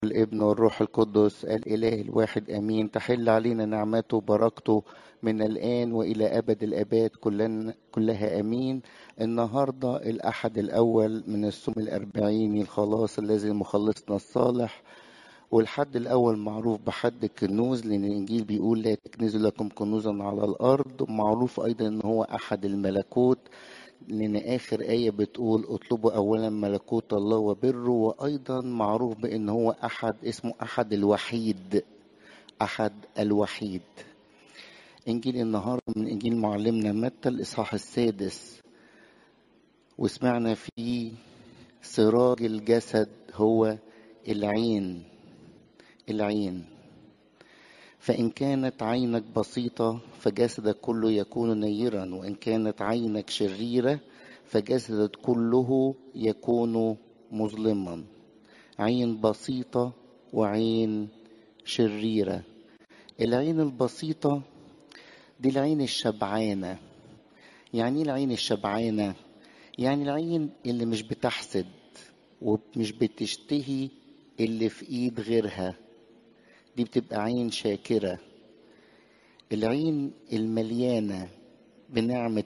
الابن والروح القدس الإله الواحد أمين تحل علينا نعمته وبركته من الآن وإلى أبد الآباد كلن كلها أمين النهاردة الأحد الأول من الصوم الأربعيني الخلاص الذي مخلصنا الصالح والحد الأول معروف بحد الكنوز لأن الإنجيل بيقول لا تكنزوا لكم كنوزا على الأرض معروف أيضا أن هو أحد الملكوت لأن آخر آية بتقول اطلبوا أولا ملكوت الله وبره وأيضا معروف بأن هو أحد اسمه أحد الوحيد أحد الوحيد إنجيل النهاردة من إنجيل معلمنا متى الإصحاح السادس وسمعنا فيه سراج الجسد هو العين العين فإن كانت عينك بسيطة فجسدك كله يكون نيرا وإن كانت عينك شريرة فجسدك كله يكون مظلما عين بسيطة وعين شريرة العين البسيطة دي العين الشبعانة يعني ايه العين الشبعانة يعني العين اللي مش بتحسد ومش بتشتهي اللي في ايد غيرها دي بتبقى عين شاكرة العين المليانة بنعمة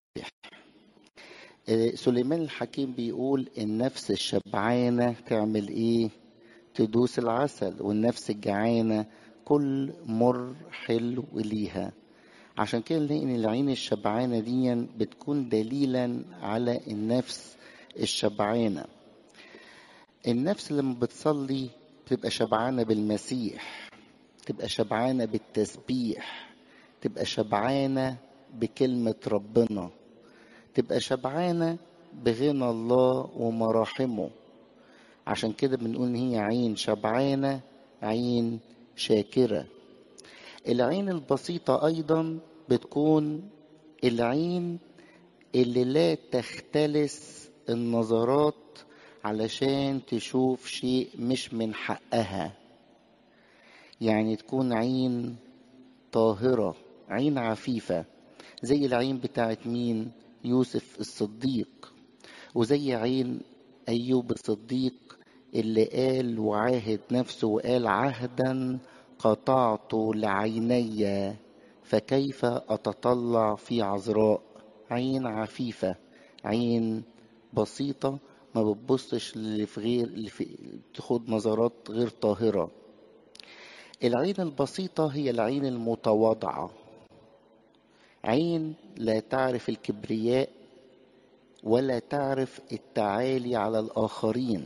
سليمان الحكيم بيقول النفس الشبعانة تعمل ايه تدوس العسل والنفس الجعانة كل مر حلو ليها عشان كده نلاقي ان العين الشبعانة دي بتكون دليلا على النفس الشبعانة النفس لما بتصلي تبقى شبعانة بالمسيح تبقى شبعانة بالتسبيح تبقى شبعانة بكلمة ربنا تبقى شبعانة بغنى الله ومراحمه عشان كده بنقول ان هي عين شبعانة عين شاكرة العين البسيطة ايضا بتكون العين اللي لا تختلس النظرات علشان تشوف شيء مش من حقها يعني تكون عين طاهرة عين عفيفة زي العين بتاعت مين يوسف الصديق وزي عين أيوب الصديق اللي قال وعاهد نفسه وقال عهدا قطعت لعيني فكيف أتطلع في عذراء عين عفيفة عين بسيطة ما بتبصش اللي في غير اللي في تاخد نظرات غير طاهرة العين البسيطة هي العين المتواضعة عين لا تعرف الكبرياء ولا تعرف التعالي على الآخرين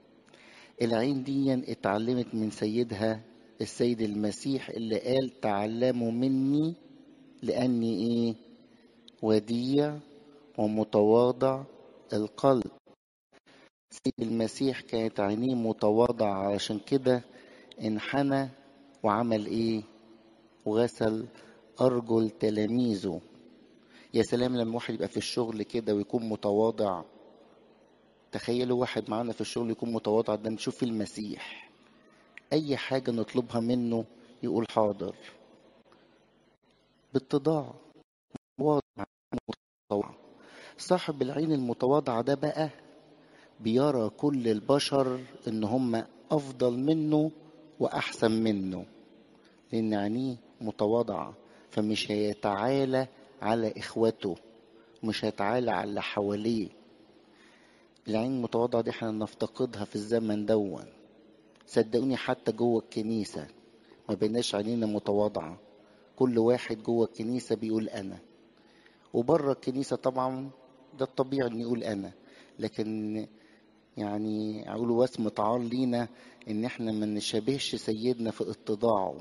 العين دي اتعلمت من سيدها السيد المسيح اللي قال تعلموا مني لأني إيه وديع ومتواضع القلب سيد المسيح كانت عينيه متواضعة علشان كده انحنى وعمل ايه وغسل ارجل تلاميذه يا سلام لما واحد يبقى في الشغل كده ويكون متواضع تخيلوا واحد معانا في الشغل يكون متواضع ده نشوف في المسيح اي حاجة نطلبها منه يقول حاضر باتضاع متواضع صاحب العين المتواضعة ده بقى بيرى كل البشر ان هم افضل منه واحسن منه لان عينيه متواضعه فمش هيتعالى على اخوته مش هيتعالى على اللي حواليه العين المتواضعه دي احنا نفتقدها في الزمن دون صدقوني حتى جوه الكنيسه ما بيناش عينينا متواضعه كل واحد جوه الكنيسه بيقول انا وبره الكنيسه طبعا ده الطبيعي ان يقول انا لكن يعني اقول واسم طعام لينا ان احنا ما نشابهش سيدنا في اتضاعه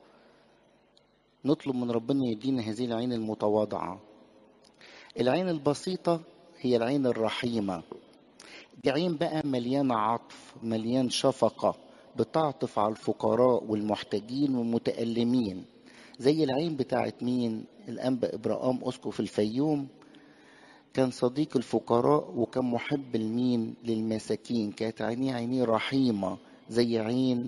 نطلب من ربنا يدينا هذه العين المتواضعه العين البسيطه هي العين الرحيمه دي عين بقى مليانه عطف مليان شفقه بتعطف على الفقراء والمحتاجين والمتألمين زي العين بتاعت مين الأنبا إبراهام أسقف الفيوم كان صديق الفقراء وكان محب المين للمساكين كانت عينيه عينيه رحيمة زي عين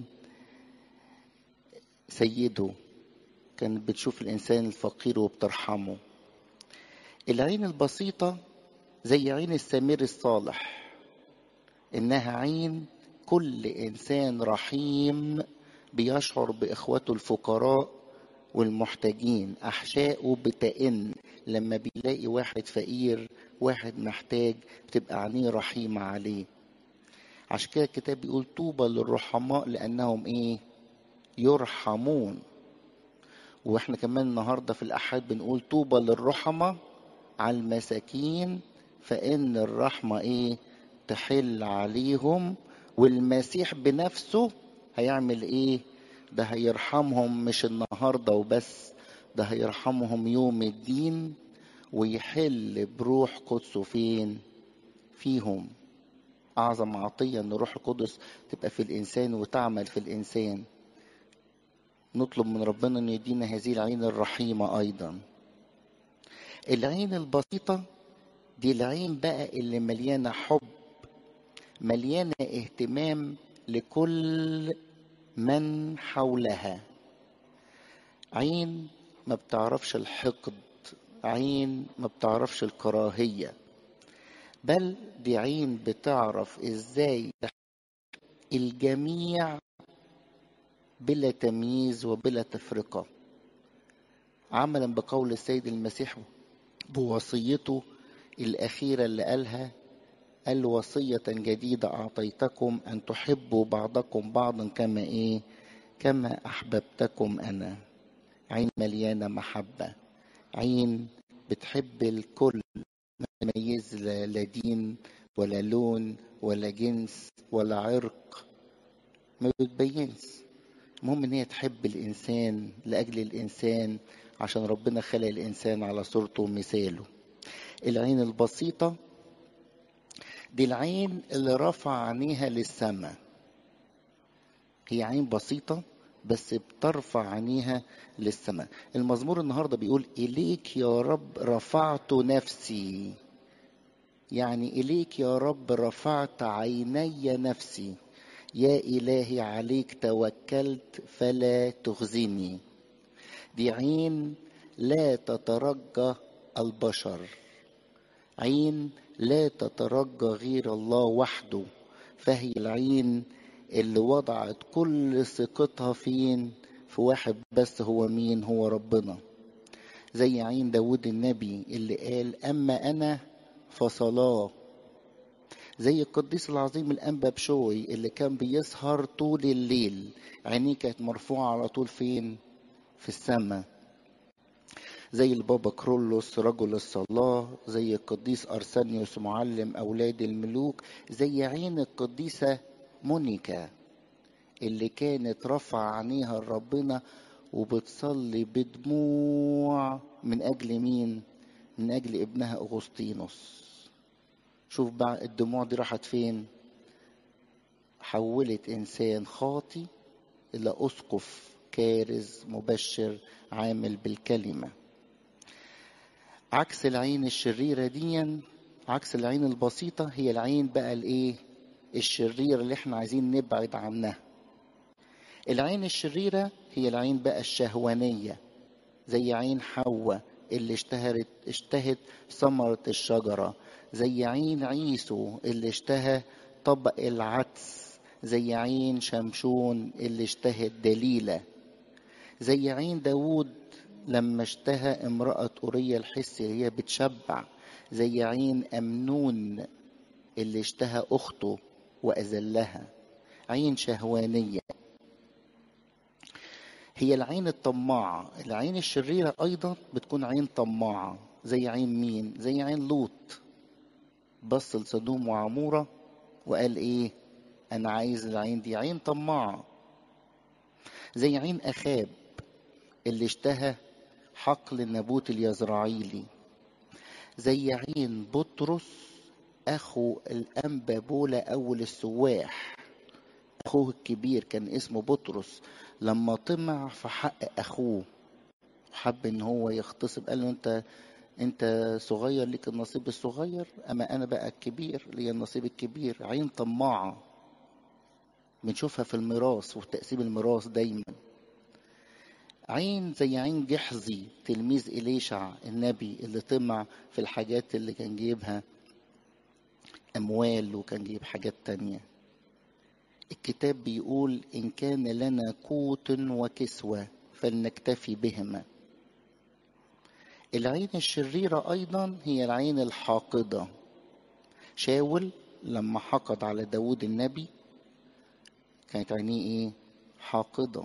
سيده كانت بتشوف الإنسان الفقير وبترحمه العين البسيطة زي عين السمير الصالح إنها عين كل انسان رحيم بيشعر باخوته الفقراء والمحتاجين احشائه بتئن لما بيلاقي واحد فقير واحد محتاج بتبقى عينيه رحيمه عليه عشان كده الكتاب بيقول طوبى للرحماء لانهم ايه يرحمون واحنا كمان النهارده في الاحاد بنقول طوبى للرحمة على المساكين فان الرحمة ايه تحل عليهم والمسيح بنفسه هيعمل ايه ده هيرحمهم مش النهارده وبس ده هيرحمهم يوم الدين ويحل بروح قدسه فين فيهم اعظم عطيه ان روح القدس تبقى في الانسان وتعمل في الانسان نطلب من ربنا ان يدينا هذه العين الرحيمه ايضا العين البسيطه دي العين بقى اللي مليانه حب مليانه اهتمام لكل من حولها عين ما بتعرفش الحقد عين ما بتعرفش الكراهيه بل دي عين بتعرف ازاي الجميع بلا تمييز وبلا تفرقة عملا بقول السيد المسيح بوصيته الأخيرة اللي قالها قال وصية جديدة أعطيتكم أن تحبوا بعضكم بعضا كما إيه كما أحببتكم أنا عين مليانة محبة عين بتحب الكل ما تميز لا دين ولا لون ولا جنس ولا عرق ما بتبينش المهم ان هي تحب الانسان لاجل الانسان عشان ربنا خلق الانسان على صورته ومثاله العين البسيطة دي العين اللي رفع عينيها للسماء هي عين بسيطة بس بترفع عينيها للسماء المزمور النهاردة بيقول إليك يا رب رفعت نفسي يعني إليك يا رب رفعت عيني نفسي يا إلهي عليك توكلت فلا تخزني دي عين لا تترجى البشر عين لا تترجى غير الله وحده فهي العين اللي وضعت كل ثقتها فين في واحد بس هو مين هو ربنا زي عين داود النبي اللي قال أما أنا فصلاه زي القديس العظيم الأنبا بشوي اللي كان بيسهر طول الليل عينيه كانت مرفوعة على طول فين في السماء زي البابا كرولوس رجل الصلاة زي القديس أرسانيوس معلم أولاد الملوك زي عين القديسة مونيكا اللي كانت رفع عينيها لربنا وبتصلي بدموع من أجل مين؟ من أجل ابنها أغسطينوس شوف بقى الدموع دي راحت فين حولت انسان خاطي الى اسقف كارز مبشر عامل بالكلمه عكس العين الشريره دي عكس العين البسيطه هي العين بقى الايه الشريره اللي احنا عايزين نبعد عنها العين الشريره هي العين بقى الشهوانيه زي عين حواء اللي اشتهرت اشتهت ثمرة الشجرة زي عين عيسو اللي اشتهى طبق العدس زي عين شمشون اللي اشتهت دليلة زي عين داود لما اشتهى امرأة أورية الحسي اللي هي بتشبع زي عين أمنون اللي اشتهى أخته وأذلها عين شهوانية هي العين الطماعة العين الشريرة أيضا بتكون عين طماعة زي عين مين زي عين لوط بص لسدوم وعمورة وقال إيه أنا عايز العين دي عين طماعة زي عين أخاب اللي اشتهى حقل النبوت اليزرعيلي زي عين بطرس أخو الأنبا بولا أول السواح أخوه الكبير كان اسمه بطرس لما طمع في حق أخوه حب إن هو يغتصب قال له أنت أنت صغير ليك النصيب الصغير أما أنا بقى الكبير لي النصيب الكبير عين طماعة بنشوفها في الميراث وفي تقسيم الميراث دايما عين زي عين جحظي تلميذ إليشع النبي اللي طمع في الحاجات اللي كان جايبها أموال وكان جايب حاجات تانية الكتاب بيقول إن كان لنا قوت وكسوة فلنكتفي بهما العين الشريرة أيضا هي العين الحاقدة شاول لما حقد على داود النبي كانت عينيه ايه حاقدة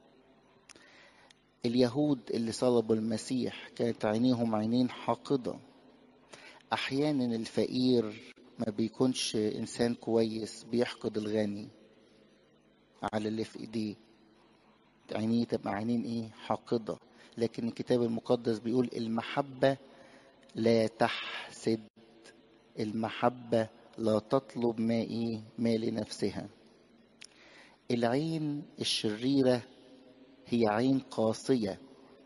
اليهود اللي صلبوا المسيح كانت عينيهم عينين حاقدة أحيانا الفقير ما بيكونش إنسان كويس بيحقد الغني على اللي في إيديه عينيه تبقى عينين إيه حاقدة لكن الكتاب المقدس بيقول المحبة لا تحسد المحبة لا تطلب ما إيه ما لنفسها العين الشريرة هي عين قاسية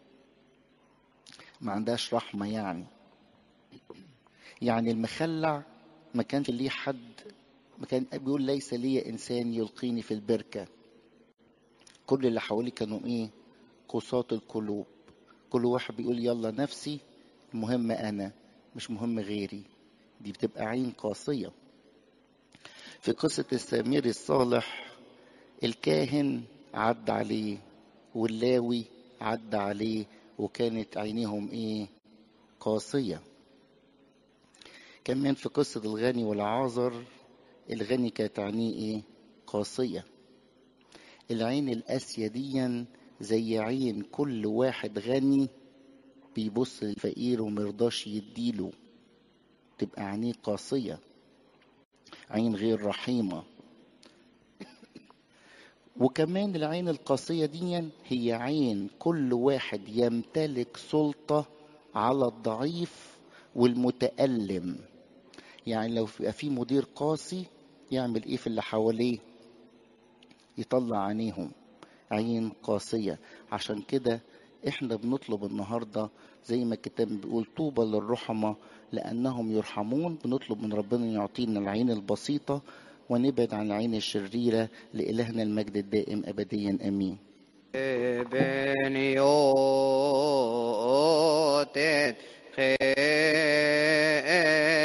ما عندهاش رحمة يعني يعني المخلع ما كانش ليه حد ما كان بيقول ليس لي إنسان يلقيني في البركة كل اللي حواليه كانوا إيه قساة القلوب كل واحد بيقول يلا نفسي المهم أنا مش مهم غيري دي بتبقى عين قاسية في قصة السامري الصالح الكاهن عدى عليه واللاوي عدى عليه وكانت عينيهم ايه قاسية كمان في قصة الغني والعازر الغني كانت عينيه ايه قاسية العين القاسية ديا زي عين كل واحد غني بيبص للفقير ومرضاش يديله تبقى عينيه قاسية عين غير رحيمة وكمان العين القاسية دي هي عين كل واحد يمتلك سلطة على الضعيف والمتألم يعني لو يبقى في مدير قاسي يعمل ايه في اللي حواليه يطلع عينيهم عين قاسية عشان كده احنا بنطلب النهاردة زي ما الكتاب بيقول طوبى للرحمة لأنهم يرحمون بنطلب من ربنا يعطينا العين البسيطة ونبعد عن العين الشريرة لإلهنا المجد الدائم أبديا أمين بنيو